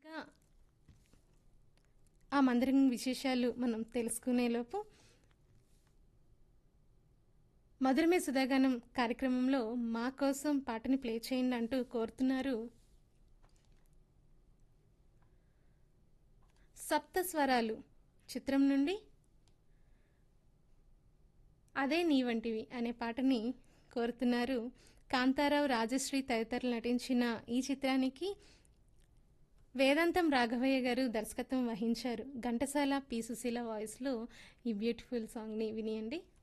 ఇంకా ఆ మందిరం విశేషాలు మనం తెలుసుకునేలోపు మధురమే సుధాగానం కార్యక్రమంలో మా కోసం పాటని ప్లే చేయండి అంటూ కోరుతున్నారు సప్త స్వరాలు చిత్రం నుండి అదే నీ వంటివి అనే పాటని కోరుతున్నారు కాంతారావు రాజశ్రీ తదితరులు నటించిన ఈ చిత్రానికి వేదాంతం రాఘవయ్య గారు దర్శకత్వం వహించారు ఘంటసాల పి సుశీల వాయిస్లో ఈ బ్యూటిఫుల్ సాంగ్ని వినియండి